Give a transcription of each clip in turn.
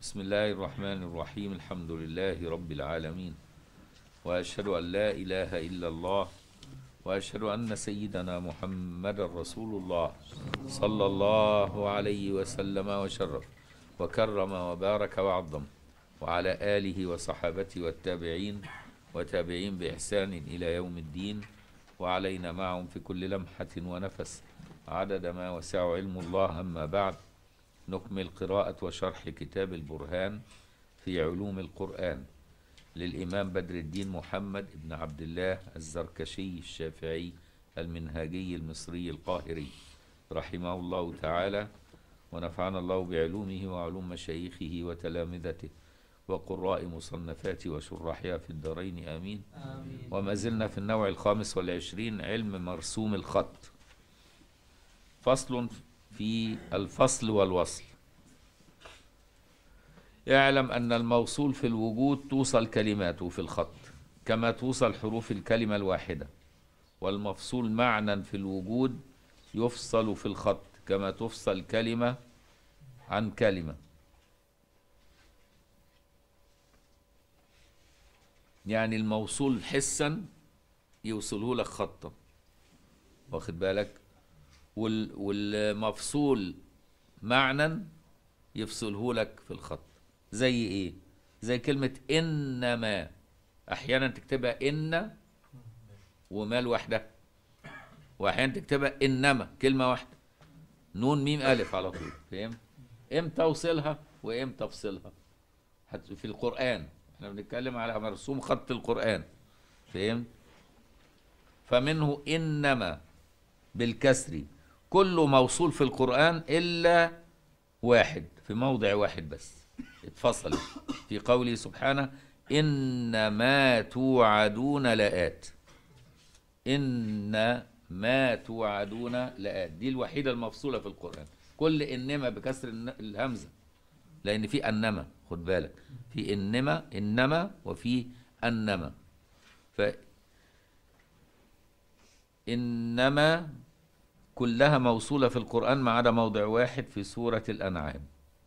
بسم الله الرحمن الرحيم الحمد لله رب العالمين واشهد ان لا اله الا الله واشهد ان سيدنا محمد رسول الله صلى الله عليه وسلم وشرف وكرم وبارك وعظم وعلى اله وصحابته والتابعين وتابعين باحسان الى يوم الدين وعلينا معهم في كل لمحه ونفس عدد ما وسع علم الله اما بعد نكمل قراءة وشرح كتاب البرهان في علوم القرآن للإمام بدر الدين محمد بن عبد الله الزركشي الشافعي المنهاجي المصري القاهري رحمه الله تعالى ونفعنا الله بعلومه وعلوم مشايخه وتلامذته وقراء مصنفاته وشراحها في الدارين آمين آمين وما زلنا في النوع الخامس والعشرين علم مرسوم الخط فصل في الفصل والوصل اعلم أن الموصول في الوجود توصل كلماته في الخط كما توصل حروف الكلمة الواحدة والمفصول معنى في الوجود يفصل في الخط كما تفصل كلمة عن كلمة يعني الموصول حسا يوصله لك خطا واخد بالك وال والمفصول معنى يفصله لك في الخط زي ايه زي كلمة انما احيانا تكتبها ان وما لوحدها واحيانا تكتبها انما كلمة واحدة نون ميم الف على طول فاهم امتى اوصلها وامتى افصلها حت- في القرآن احنا بنتكلم على مرسوم خط القرآن فهمت فمنه انما بالكسر كل موصول في القرآن إلا واحد في موضع واحد بس اتفصل في قوله سبحانه إنما توعدون لآت إن ما توعدون لآت دي الوحيدة المفصولة في القرآن كل إنما بكسر الن- الهمزة لأن في أنما خد بالك في إنما إنما وفي أنما ف إنما كلها موصولة في القرآن ما عدا موضع واحد في سورة الأنعام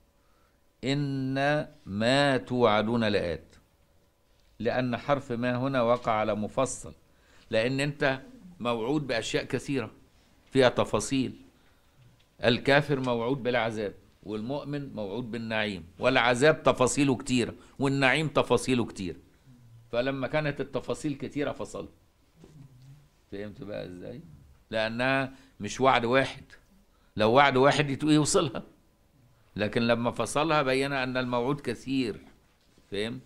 إن ما توعدون لآت لأن حرف ما هنا وقع على مفصل لأن أنت موعود بأشياء كثيرة فيها تفاصيل الكافر موعود بالعذاب والمؤمن موعود بالنعيم والعذاب تفاصيله كتيرة والنعيم تفاصيله كتير فلما كانت التفاصيل كتيرة فصل فهمت بقى ازاي لانها مش وعد واحد لو وعد واحد يت- يوصلها لكن لما فصلها بين ان الموعود كثير فهمت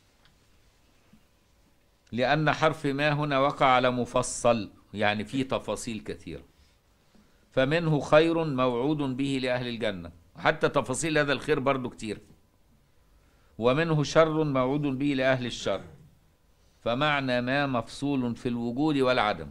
لان حرف ما هنا وقع على مفصل يعني فيه تفاصيل كثيره فمنه خير موعود به لاهل الجنه حتى تفاصيل هذا الخير برضو كتير ومنه شر موعود به لاهل الشر فمعنى ما مفصول في الوجود والعدم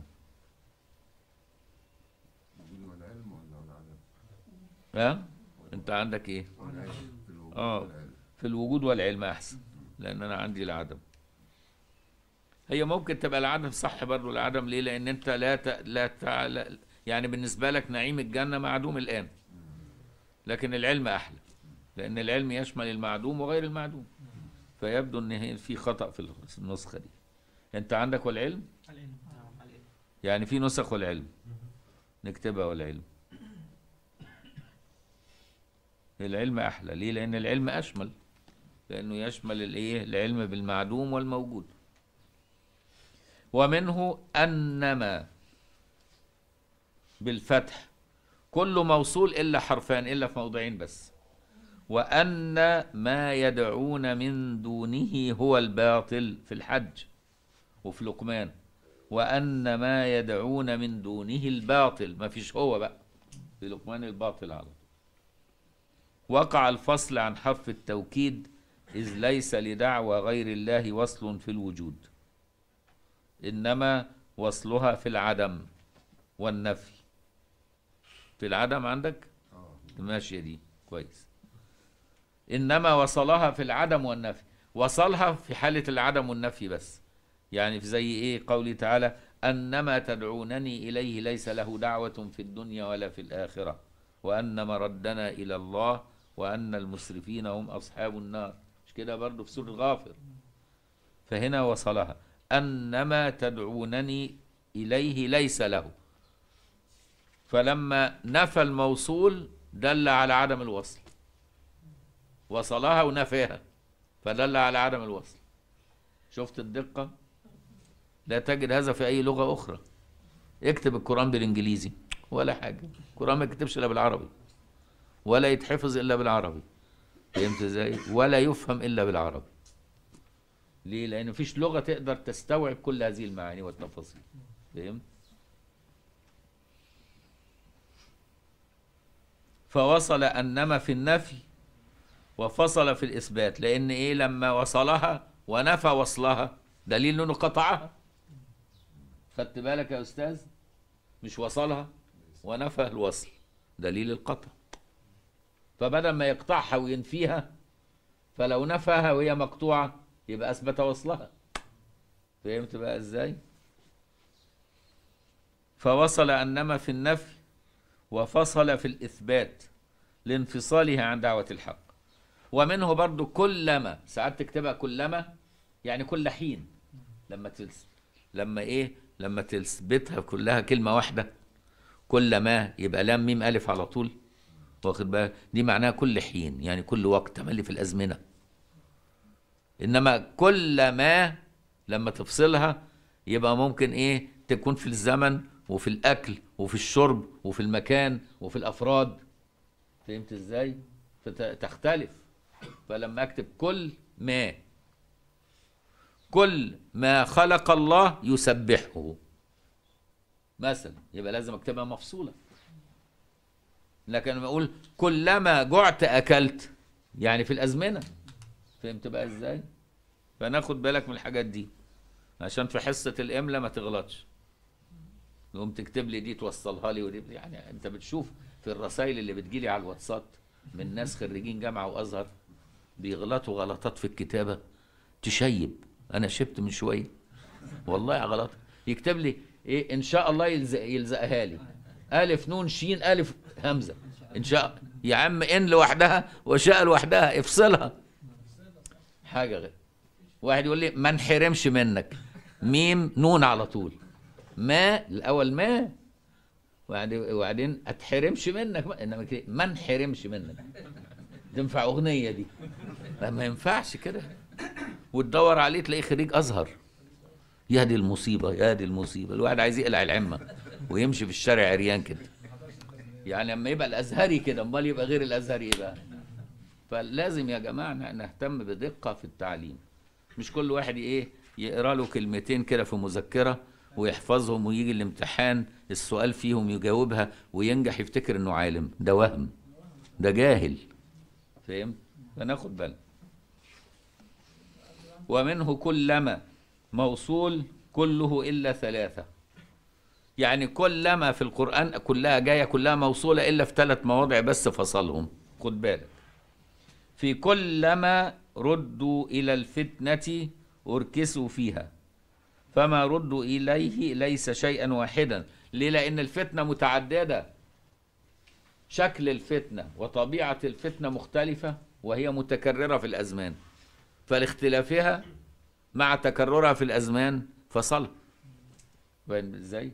الوجود والعلم ولا والعدم؟ ها انت عندك ايه والعلم في الوجود آه. والعلم في الوجود والعلم احسن لان انا عندي العدم هي ممكن تبقى العدم صح برضه العدم ليه لان انت لا ت... لا, ت... لا يعني بالنسبه لك نعيم الجنه معدوم الان لكن العلم احلى لان العلم يشمل المعدوم وغير المعدوم فيبدو ان هي في خطا في النسخه دي انت عندك والعلم العلم نعم العلم يعني في نسخ والعلم نكتبها والعلم العلم احلى ليه لان العلم اشمل لانه يشمل الايه العلم بالمعدوم والموجود ومنه انما بالفتح كل موصول الا حرفان الا في موضعين بس وان ما يدعون من دونه هو الباطل في الحج وفي لقمان وأن ما يدعون من دونه الباطل ما فيش هو بقى في لقمان الباطل على طول وقع الفصل عن حرف التوكيد إذ ليس لدعوى غير الله وصل في الوجود إنما وصلها في العدم والنفي في العدم عندك اه ماشية دي كويس إنما وصلها في العدم والنفي وصلها في حالة العدم والنفي بس يعني في زي إيه قوله تعالى أنما تدعونني إليه ليس له دعوة في الدنيا ولا في الآخرة وأن مردنا إلى الله وأن المسرفين هم أصحاب النار مش كده برضه في سورة غافر فهنا وصلها أنما تدعونني إليه ليس له فلما نفى الموصول دل على عدم الوصل وصلها ونفيها فدل على عدم الوصل شفت الدقة لا تجد هذا في أي لغة أخرى اكتب القرآن بالإنجليزي ولا حاجة القرآن ما يكتبش إلا بالعربي ولا يتحفظ إلا بالعربي فهمت إزاي ولا يفهم إلا بالعربي ليه لأن مفيش لغة تقدر تستوعب كل هذه المعاني والتفاصيل فهمت فوصل أنما في النفي وفصل في الإثبات لأن إيه لما وصلها ونفى وصلها دليل إنه قطعها خدت بالك يا أستاذ مش وصلها ونفى الوصل دليل القطع فبدل ما يقطعها وينفيها فلو نفاها وهي مقطوعة يبقى أثبت وصلها فهمت بقى إزاي فوصل أنما في النفي وفصل في الإثبات لانفصاله عن دعوة الحق ومنه برضو كلما ساعات تكتبها كلما يعني كل حين لما تلس لما ايه لما تثبتها كلها كلمة واحدة كلما يبقى لام ميم ألف على طول واخد بالك دي معناها كل حين يعني كل وقت تملي في الأزمنة إنما كلما لما تفصلها يبقى ممكن ايه تكون في الزمن وفي الأكل وفي الشرب وفي المكان وفي الأفراد فهمت ازاي فتختلف فلما اكتب كل ما كل ما خلق الله يسبحه مثلا يبقى لازم اكتبها مفصوله لكن لما اقول كلما جعت اكلت يعني في الازمنه فهمت بقى ازاي فناخد بالك من الحاجات دي عشان في حصه الاملا ما تغلطش يقوم تكتب لي دي توصلها لي ودي يعني انت بتشوف في الرسائل اللي بتجيلي على الواتساب من ناس خريجين جامعه وازهر بيغلطوا غلطات في الكتابه تشيب انا شبت من شويه والله غلط يكتب لي ايه ان شاء الله يلزق يلزقها لي الف نون شين الف همزه ان شاء يا عم ان لوحدها وشاء لوحدها افصلها حاجه غير واحد يقول لي ما انحرمش منك ميم نون على طول ما الاول ما وبعدين وبعدين اتحرمش منك انما كده ما انحرمش منك تنفع اغنيه دي لا ما ينفعش كده وتدور عليه تلاقيه خريج ازهر يا دي المصيبه يا دي المصيبه الواحد عايز يقلع العمه ويمشي في الشارع عريان كده يعني لما يبقى الازهري كده امال يبقى غير الازهري ايه بقى فلازم يا جماعه نهتم بدقه في التعليم مش كل واحد ايه يقرا له كلمتين كده في مذكره ويحفظهم ويجي الامتحان السؤال فيهم يجاوبها وينجح يفتكر انه عالم ده وهم ده جاهل فهمت فناخد بالنا ومنه كلما موصول كله الا ثلاثه يعني كلما في القران كلها جايه كلها موصوله الا في ثلاث مواضع بس فصلهم خد بالك في كلما ردوا الى الفتنه اركسوا فيها فما ردوا إليه ليس شيئا واحدا ليه لأن الفتنة متعددة شكل الفتنة وطبيعة الفتنة مختلفة وهي متكررة في الأزمان فلاختلافها مع تكررها في الأزمان فصل فاهم ازاي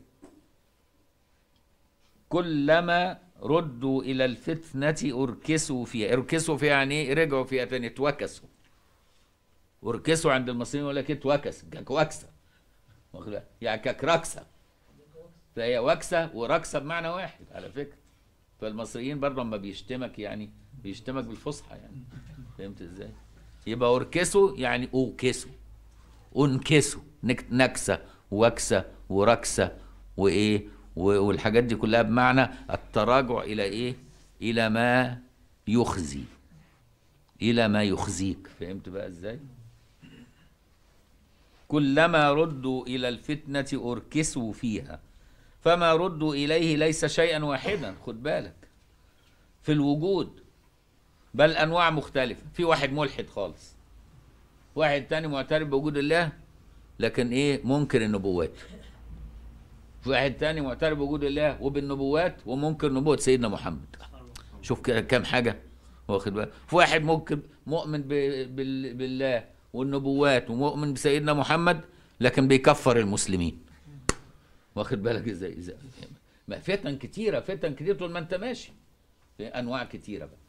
كلما ردوا إلى الفتنة أركسوا فيها أركسوا فيها يعني إيه رجعوا فيها تاني اتوكسوا أركسوا عند المصريين يقول لك اتوكس كوكسه واخد بالك؟ يعني ككركسه فهي وكسه وركسه بمعنى واحد على فكره فالمصريين برضه لما بيشتمك يعني بيشتمك بالفصحى يعني فهمت ازاي؟ يبقى اركسوا يعني اوكسوا انكسوا نك- نكسه وكسه وركسه وايه و- والحاجات دي كلها بمعنى التراجع الى ايه؟ الى ما يخزي الى ما يخزيك فهمت بقى ازاي؟ كلما ردوا إلى الفتنة أركسوا فيها فما ردوا إليه ليس شيئا واحدا خد بالك في الوجود بل أنواع مختلفة في واحد ملحد خالص واحد تاني معترف بوجود الله لكن إيه منكر النبوات في واحد تاني معترف بوجود الله وبالنبوات ومنكر نبوة سيدنا محمد شوف كده كام حاجة واخد بالك في واحد ممكن مؤمن ب... بال... بالله والنبوات ومؤمن بسيدنا محمد لكن بيكفر المسلمين واخد بالك ازاي ازاي ما فتن كتيره فتن كتير طول ما انت ماشي في انواع كتيره بقى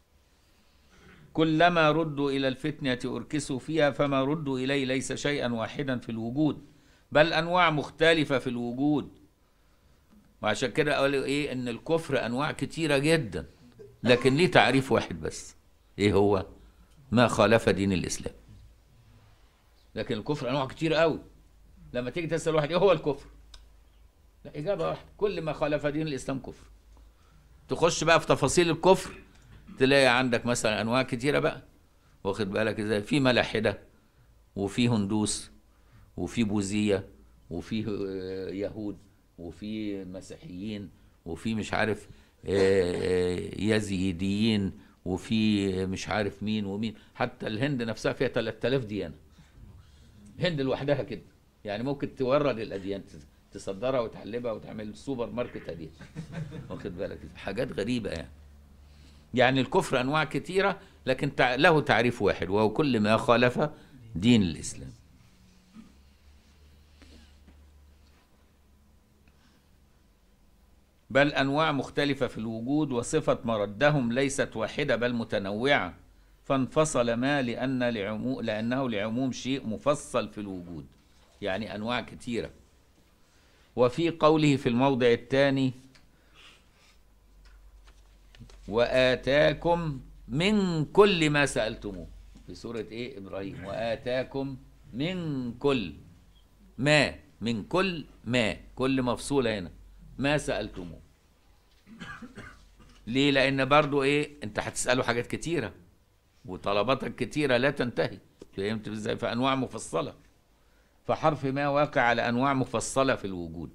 كلما ردوا الى الفتنه اركسوا فيها فما ردوا اليه ليس شيئا واحدا في الوجود بل انواع مختلفه في الوجود وعشان كده قالوا ايه ان الكفر انواع كتيره جدا لكن ليه تعريف واحد بس ايه هو ما خالف دين الاسلام لكن الكفر انواع كتير قوي لما تيجي تسال واحد ايه هو الكفر لا اجابه واحده كل ما خالف دين الاسلام كفر تخش بقى في تفاصيل الكفر تلاقي عندك مثلا انواع كتيره بقى واخد بالك ازاي في ملاحده وفي هندوس وفي بوذيه وفي آه، يهود وفي مسيحيين وفي مش عارف آه، آه، يزيديين وفي مش عارف مين ومين حتى الهند نفسها فيها 3000 ديانه الهند لوحدها كده يعني ممكن تورد الاديان تصدرها وتحلبها وتعمل سوبر ماركت اديان واخد بالك حاجات غريبه يعني يعني الكفر انواع كثيره لكن تع- له تعريف واحد وهو كل ما خالف دين الاسلام بل انواع مختلفه في الوجود وصفه مردهم ليست واحده بل متنوعه فانفصل ما لان لعمو لانه لعموم شيء مفصل في الوجود يعني انواع كثيره وفي قوله في الموضع الثاني وآتاكم من كل ما سألتموه في سورة إيه إبراهيم وآتاكم من كل ما من كل ما كل مفصولة هنا ما سألتموه ليه لأن برضو إيه أنت هتسأله حاجات كتيرة وطلباتك كتيرة لا تنتهي فهمت ازاي فأنواع مفصلة فحرف ما واقع على أنواع مفصلة في الوجود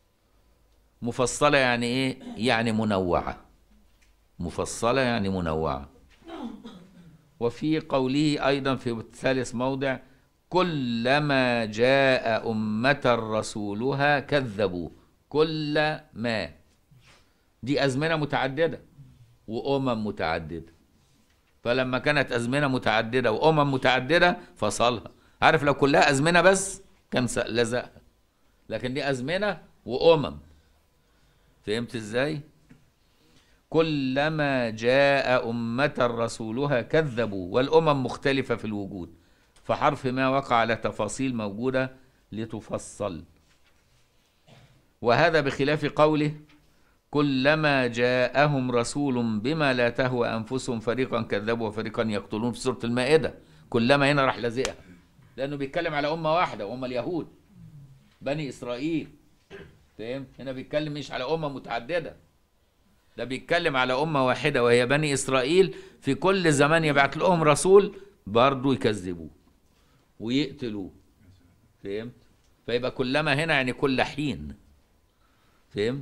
مفصلة يعني إيه يعني منوعة مفصلة يعني منوعة وفي قوله أيضا في ثالث موضع كلما جاء أمة رسولها كذبوا كل ما دي أزمنة متعددة وأمم متعددة فلما كانت أزمنة متعددة وأمم متعددة فصلها عارف لو كلها أزمنة بس كان س- لزقها لكن دي أزمنة وأمم فهمت إزاي؟ كلما جاء أمة رسولها كذبوا والأمم مختلفة في الوجود فحرف ما وقع على تفاصيل موجودة لتفصل وهذا بخلاف قوله كلما جاءهم رسول بما لا تهوى أنفسهم فريقا كذبوا وفريقا يقتلون في سورة المائدة كلما هنا راح لازقها لأنه بيتكلم على أمة واحدة وهم اليهود بني إسرائيل فهمت هنا بيتكلم مش على أمة متعددة ده بيتكلم على أمة واحدة وهي بني إسرائيل في كل زمان يبعت لهم رسول برضه يكذبوه ويقتلوه فهمت؟ فيبقى كلما هنا يعني كل حين فهمت؟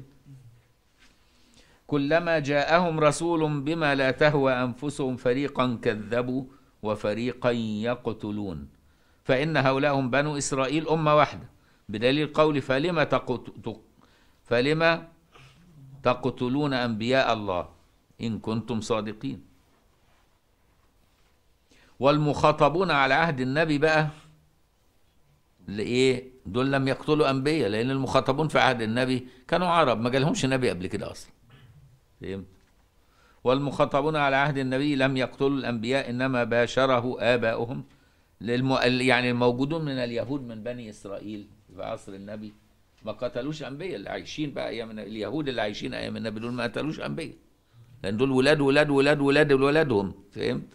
كلما جاءهم رسول بما لا تهوى أنفسهم فريقا كذبوا وفريقا يقتلون فإن هؤلاء هم بنو إسرائيل أمة واحدة بدليل قول فلما تقت... فلما تقتلون أنبياء الله إن كنتم صادقين والمخاطبون على عهد النبي بقى لإيه دول لم يقتلوا أنبياء لأن المخاطبون في عهد النبي كانوا عرب ما جالهمش نبي قبل كده أصلا فهمت والمخاطبون على عهد النبي لم يقتلوا الأنبياء إنما باشره آباؤهم للم... يعني الموجودون من اليهود من بني إسرائيل في عصر النبي ما قتلوش انبياء اللي عايشين بقى ايام اليهود اللي عايشين ايام النبي دول ما قتلوش انبياء لان دول ولاد ولاد ولاد ولاد ولادهم فهمت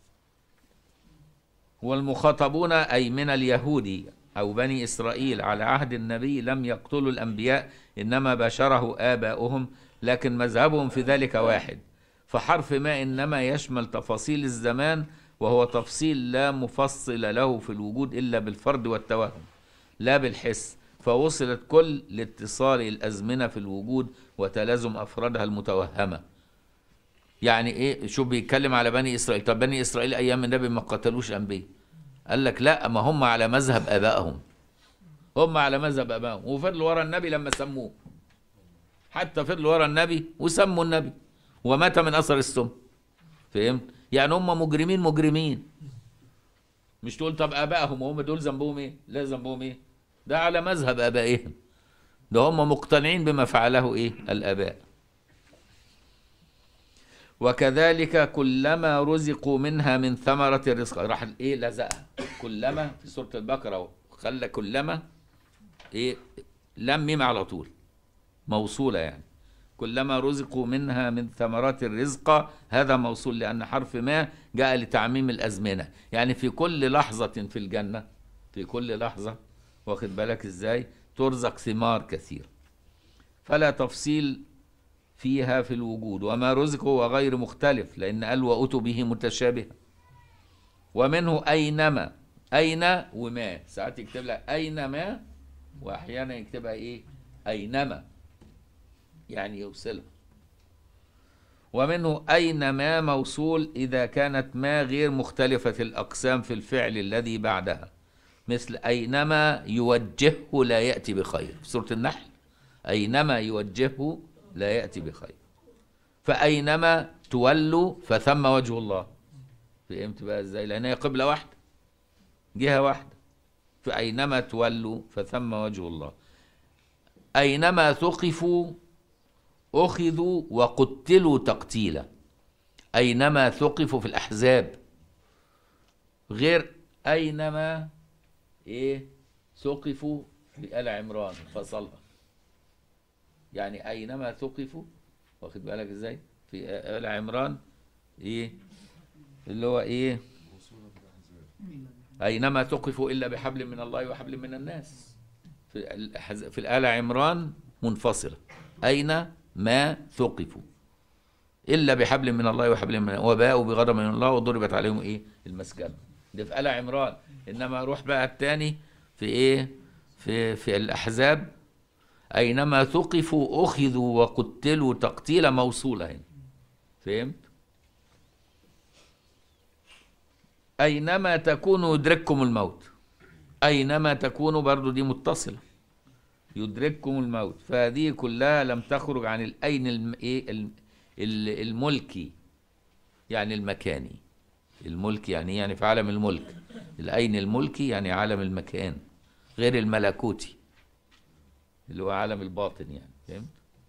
والمخاطبون اي من اليهود او بني اسرائيل على عهد النبي لم يقتلوا الانبياء انما باشره اباؤهم لكن مذهبهم في ذلك واحد فحرف ما انما يشمل تفاصيل الزمان وهو تفصيل لا مفصل له في الوجود الا بالفرد والتوهم لا بالحس فوصلت كل لاتصال الأزمنة في الوجود وتلازم أفرادها المتوهمة يعني إيه شوف بيتكلم على بني إسرائيل طب بني إسرائيل أيام النبي ما قتلوش أنبياء قال لك لا ما هم على مذهب آبائهم هم على مذهب آبائهم وفضلوا ورا النبي لما سموه حتى فضلوا ورا النبي وسموا النبي ومات من أثر السم فهمت يعني هم مجرمين مجرمين مش تقول طب ابائهم هم دول ذنبهم ايه لا ذنبهم ايه ده على مذهب ابائهم ده هم مقتنعين بما فعله ايه الاباء وكذلك كلما رزقوا منها من ثمرة الرزق راح ايه لزقها كلما في سورة البقرة خلى كلما ايه لم ميم على طول موصولة يعني كلما رزقوا منها من ثمرات الرزق هذا موصول لأن حرف ما جاء لتعميم الأزمنة يعني في كل لحظة في الجنة في كل لحظة واخد بالك ازاي ترزق ثمار كثير فلا تفصيل فيها في الوجود وما رزق هو غير مختلف لأن قال وأتوا به متشابه ومنه أينما أين وما ساعات يكتب لك أينما وأحيانا يكتبها إيه أينما يعني يوصلها ومنه أينما موصول إذا كانت ما غير مختلفة الأقسام في الفعل الذي بعدها مثل أينما يوجهه لا يأتي بخير في سورة النحل أينما يوجهه لا يأتي بخير فأينما تولوا فثم وجه الله فهمت بقى ازاي لأن هي قبلة واحدة جهة واحدة فأينما تولوا فثم وجه الله أينما ثقفوا أخذوا وقتلوا تقتيلا أينما ثقفوا في الأحزاب غير أينما إيه ثقفوا في آل عمران فصلها يعني أينما ثقفوا واخد بالك إزاي في آل عمران إيه اللي هو إيه موصولة بالأحزاب أينما ثقفوا إلا بحبل من الله وحبل من الناس في الأحز- في الآل عمران منفصلة أين ما ثقفوا إلا بحبل من الله وحبل من وباءوا بغضب من الله وضربت عليهم إيه المسكنة ده في آل عمران إنما روح بقى التاني في إيه في في الأحزاب أينما ثقفوا أخذوا وقتلوا تقتيلا موصولة هنا فهمت؟ أينما تكونوا يدرككم الموت أينما تكونوا برضو دي متصلة يدرككم الموت فهذه كلها لم تخرج عن الأين الم... إيه الم... ال- الملكي يعني المكاني الملك يعني يعني في عالم الملك الأين الملكي يعني عالم المكان غير الملكوتي اللي هو عالم الباطن يعني فهمت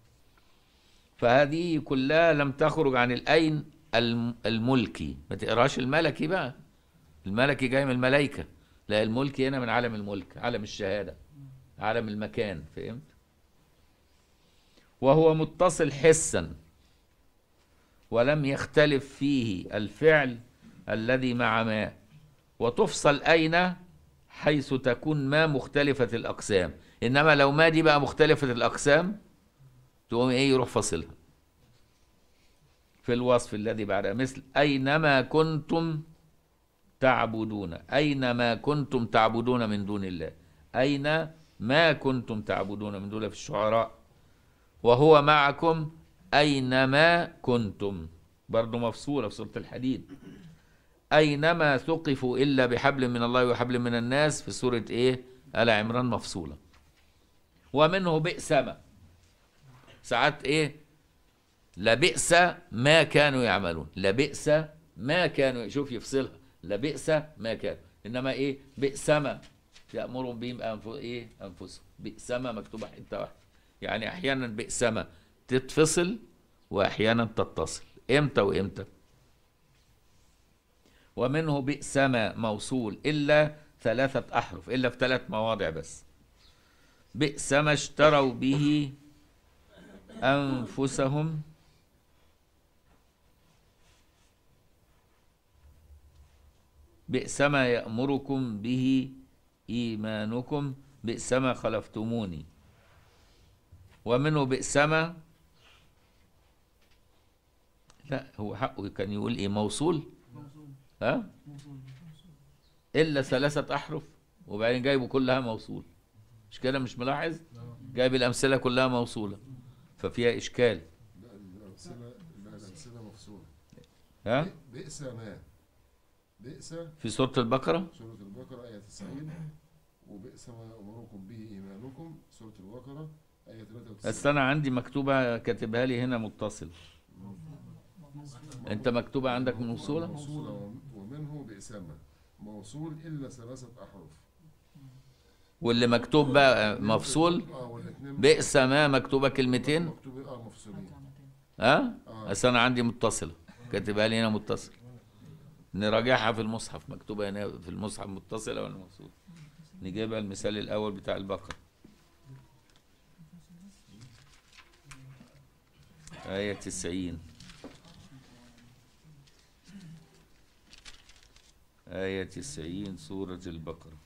فهذه كلها لم تخرج عن الأين الم- الملكي ما تقراش الملكي بقى الملكي جاي من الملائكة لا الملكي هنا من عالم الملك عالم الشهادة عالم المكان فهمت وهو متصل حسا ولم يختلف فيه الفعل الذي مع ما وتفصل أين حيث تكون ما مختلفة الأقسام إنما لو ما دي بقى مختلفة الأقسام تقوم إيه يروح فاصلها في الوصف الذي بعدها مثل أينما كنتم تعبدون أينما كنتم تعبدون من دون الله أين ما كنتم تعبدون من دون الله في الشعراء وهو معكم أينما كنتم برضو مفصولة في سورة الحديد أينما ثقفوا إلا بحبل من الله وحبل من الناس في سورة إيه آل عمران مفصولة ومنه بئس ما ساعات إيه لبئس ما كانوا يعملون لبئس ما كانوا شوف يفصلها لبئس ما كانوا انما ايه بئس ما يامرهم بهم أنف... ايه انفسهم بئس ما مكتوبه حته واحده يعني احيانا بئس ما تتفصل واحيانا تتصل امتى وامتى ومنه بئس ما موصول الا ثلاثه احرف الا في ثلاث مواضع بس بئس ما اشتروا به انفسهم بئس ما يأمركم به إيمانكم بئس ما خلفتموني ومنه بئس ما لا هو حقه كان يقول إيه موصول ها إلا ثلاثة أحرف وبعدين جايبه كلها موصول مش كده مش ملاحظ جايب الأمثلة كلها موصولة ففيها إشكال لا الأمثلة لا الأمثلة مفصولة ها بئس ما بئس في سورة البقرة سورة البقرة آية 90 وبئس ما أمركم به إيمانكم سورة البقرة آية 93 بس أنا عندي مكتوبة كاتبها لي هنا متصل انت مكتوبة عندك موصولة موصولة وم- ومنه بئسما موصول إلا ثلاثة أحرف واللي مكتوب بقى مفصول اه والاثنين بئس ما مكتوبة كلمتين مكتوبين اه مفصولين ها اه بس انا عندي متصلة كاتبها لي هنا متصل نراجعها في المصحف مكتوبة هنا في المصحف متصلة ولا مفصولة نجيبها المثال الأول بتاع البقرة آية تسعين آية تسعين سورة البقرة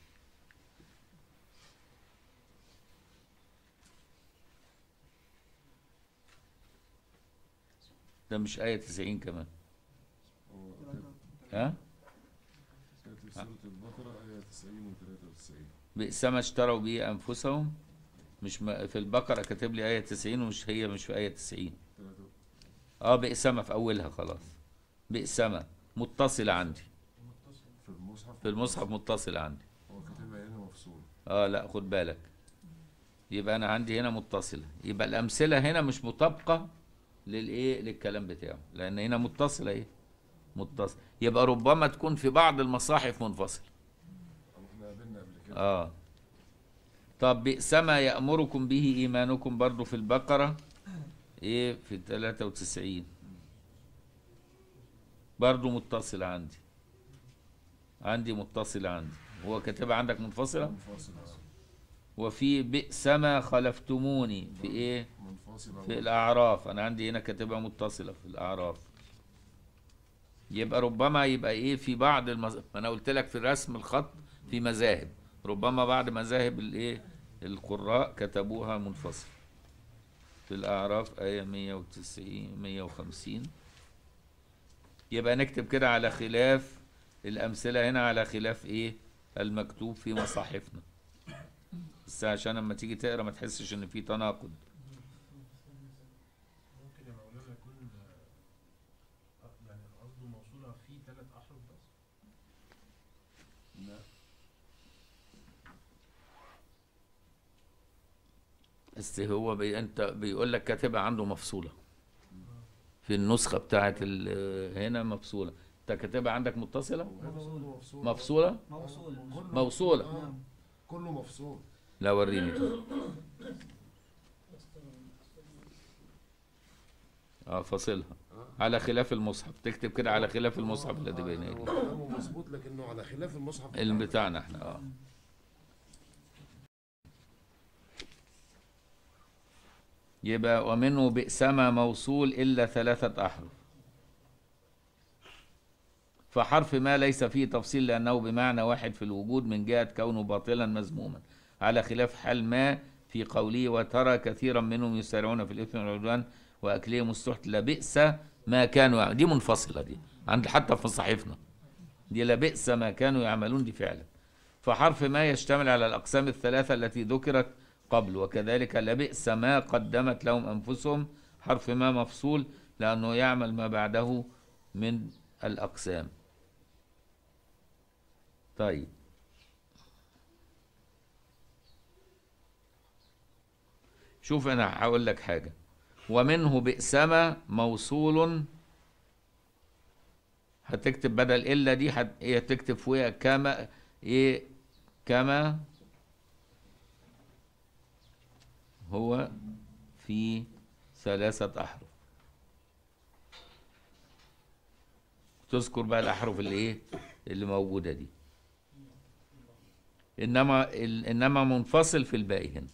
ده مش آية تسعين كمان هو كاتب- ها كاتب سورة البقرة آية 90 و 93 بئس ما اشتروا به أنفسهم مش م... في البقرة كاتب لي آية 90 ومش هي مش في آية 90 اه بئس ما في أولها خلاص بئس ما متصلة عندي في المصحف في المصحف متصلة عندي هو كاتبها هنا مفصول اه لا خد بالك يبقى أنا عندي هنا متصلة يبقى الأمثلة هنا مش مطابقة للإيه للكلام بتاعه لأن هنا متصلة إيه متصل يبقى ربما تكون في بعض المصاحف منفصلة أو احنا قابلنا قبل كده اه طب بئس ما يأمركم به إيمانكم برضو في البقرة إيه في 93 برضو متصل عندي عندي متصل عندي هو كاتبها عندك منفصلة منفصل آه. وفي بئس ما خلفتموني في إيه منفصلة في الأعراف أنا عندي هنا كاتبها متصلة في الأعراف يبقى ربما يبقى إيه في بعض المز... ما أنا قلت لك في الرسم الخط في مذاهب ربما بعض مذاهب الإيه القراء كتبوها منفصل في الأعراف آية 190 150 يبقى نكتب كده على خلاف الأمثلة هنا على خلاف إيه المكتوب في مصاحفنا بس عشان لما تيجي تقرا ما تحسش إن في تناقض ممكن يا مولانا يكون آه، يعني قصده موصولة في ثلاث أحرف بس لا بس هو بي انت بيقول لك كاتبها عنده مفصوله في النسخه بتاعت ال- هنا مفصوله انت كاتبها عندك متصله كله مفصول مفصوله موصول موصوله آه. كله مفصول لا وريني كده. اه فاصلها على خلاف المصحف تكتب كده على خلاف المصحف الذي بين هو يديك كلامه مظبوط لكنه على خلاف المصحف اللي بتاعنا احنا اه يبقى ومنه بئس ما موصول إلا ثلاثة أحرف فحرف ما ليس فيه تفصيل لأنه بمعنى واحد في الوجود من جهة كونه باطلا مذموما على خلاف حال ما في قوله وترى كثيرا منهم يسارعون في الإثم والعدوان وأكلهم السحت لبئس ما كانوا يعملون دي منفصلة دي عند حتى في صحيفنا دي لبئس ما كانوا يعملون دي فعلا فحرف ما يشتمل على الأقسام الثلاثة التي ذكرت قبل وكذلك لبئس ما قدمت لهم أنفسهم حرف ما مفصول لأنه يعمل ما بعده من الأقسام طيب شوف أنا هقول لك حاجة ومنه بئسما موصول هتكتب بدل إلا دي هت... إيه تكتب فوقها كما إيه كما هو في ثلاثة أحرف تذكر بقى الأحرف اللي إيه اللي موجودة دي إنما ال... إنما منفصل في الباقي هنا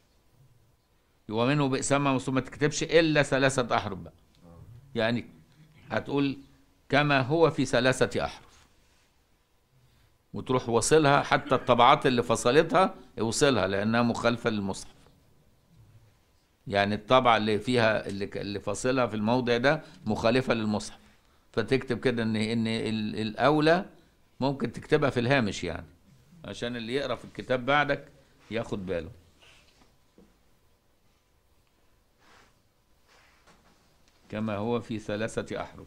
ومنه بئسما موصول ما تكتبش إلا ثلاثة أحرف بقى يعني هتقول كما هو في ثلاثة أحرف وتروح وصلها حتى الطبعات اللي فصلتها اوصلها لأنها مخالفة للمصحف يعني الطبعة اللي فيها اللي, اللي فاصلها في الموضع ده مخالفة للمصحف فتكتب كده ان ان ال- الاولى ممكن تكتبها في الهامش يعني عشان اللي يقرا في الكتاب بعدك ياخد باله كما هو في ثلاثة أحرف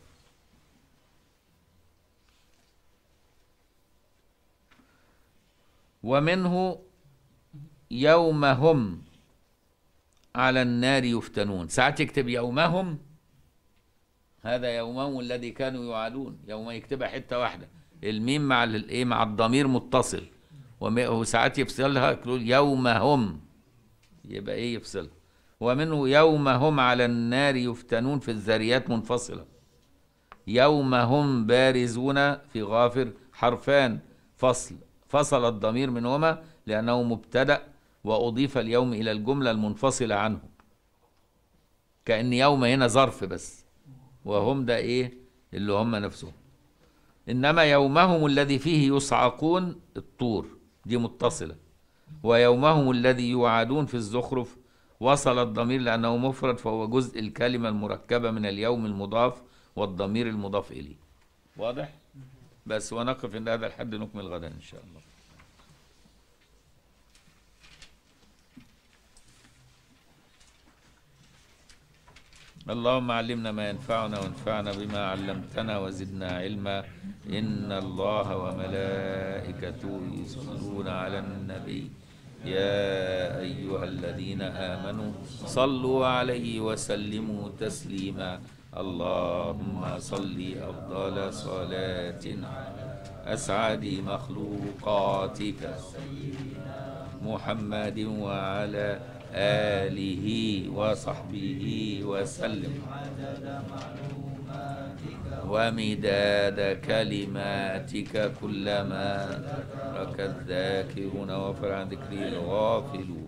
ومنه يوم هم على النار يفتنون ساعات يكتب يومهم هذا يومهم الذي كانوا يوعدون يوم يكتبها حته واحده الميم مع الايه مع الضمير متصل وم- وساعات يفصلها يقول يوم هم يبقى ايه يفصلها ومنه يوم هم على النار يفتنون في الذريات منفصله يوم هم بارزون في غافر حرفان فصل فصل الضمير منهما لأنه مبتدأ وأضيف اليوم إلى الجملة المنفصلة عنه كأن يوم هنا ظرف بس وهم ده إيه اللي هم نفسهم إنما يومهم الذي فيه يصعقون الطور دي متصلة ويومهم الذي يوعدون في الزخرف وصل الضمير لأنه مفرد فهو جزء الكلمة المركبة من اليوم المضاف والضمير المضاف إليه واضح؟ بس ونقف عند هذا الحد نكمل غدا إن شاء الله اللهم علمنا ما ينفعنا وانفعنا بما علمتنا وزدنا علما إن الله وملائكته يصلون على النبي يا أيها الذين آمنوا صلوا عليه وسلموا تسليما اللهم صل أفضل صلاة على أسعد مخلوقاتك محمد وعلى آله وصحبه وسلم ومداد كلماتك كلما ذكرك الذاكرون وفر عن ذكره الغافلون